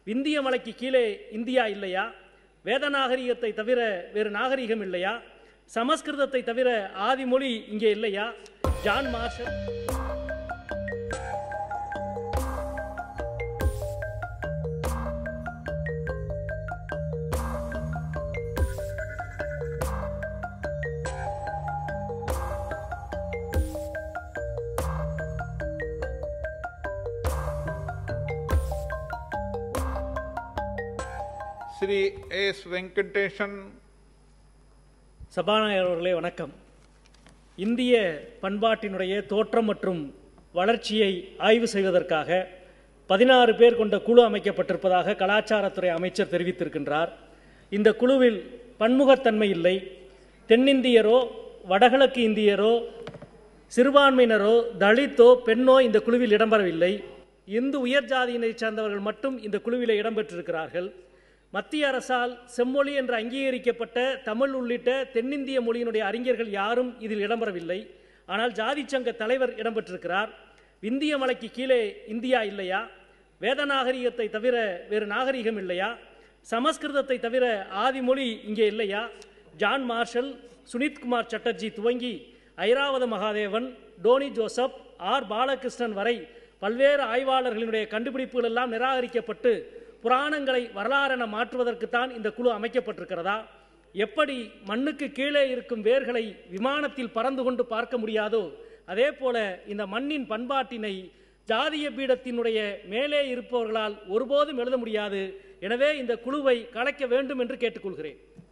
விந்திய மலைக்கு கீழே இந்தியா இல்லையா வேத நாகரிகத்தை தவிர வேறு நாகரிகம் இல்லையா சமஸ்கிருதத்தை தவிர ஆதிமொழி இங்கே இல்லையா John Marshall Sri S. Venkatesan, சபாநாயகர் அவர்களே வணக்கம் இந்திய பண்பாட்டினுடைய தோற்றம் மற்றும் வளர்ச்சியை ஆய்வு செய்வதற்காக பதினாறு பேர் கொண்ட குழு அமைக்கப்பட்டிருப்பதாக கலாச்சாரத்துறை அமைச்சர் தெரிவித்திருக்கின்றார் இந்த குழுவில் பன்முகத்தன்மை இல்லை தென்னிந்தியரோ வடகிழக்கு இந்தியரோ சிறுபான்மையினரோ தலித்தோ பெண்ணோ இந்த குழுவில் இடம்பெறவில்லை இந்து உயர் ஜாதியினைச் சார்ந்தவர்கள் மட்டும் இந்த குழுவில் இடம்பெற்றிருக்கிறார்கள் மத்திய அரசால் செம்மொழி என்று அங்கீகரிக்கப்பட்ட தமிழ் உள்ளிட்ட தென்னிந்திய மொழியினுடைய அறிஞர்கள் யாரும் இதில் இடம்பெறவில்லை ஆனால் ஜாதி சங்க தலைவர் இடம்பெற்றிருக்கிறார் விந்திய மலைக்கு கீழே இந்தியா இல்லையா வேத நாகரிகத்தை தவிர வேறு நாகரிகம் இல்லையா சமஸ்கிருதத்தை தவிர ஆதிமொழி இங்கே இல்லையா ஜான் மார்ஷல் சுனித்குமார் சட்டர்ஜி துவங்கி Iravatham Mahadevan Tony Joseph R Balakrishnan வரை பல்வேறு ஆய்வாளர்களினுடைய கண்டுபிடிப்புகள் எல்லாம் நிராகரிக்கப்பட்டு புராணங்களை வரலாறென மாற்றுவதற்குத்தான் இந்த குழு அமைக்கப்பட்டிருக்கிறதா எப்படி மண்ணுக்கு கீழே இருக்கும் வேர்களை விமானத்தில் பறந்து கொண்டு பார்க்க முடியாதோ அதே போல இந்த மண்ணின் பண்பாட்டினை ஜாதிய பீடத்தினுடைய மேலே இருப்பவர்களால் ஒருபோதும் எழுத முடியாது எனவே இந்த குழுவை கலைக்க வேண்டும் என்று கேட்டுக்கொள்கிறேன்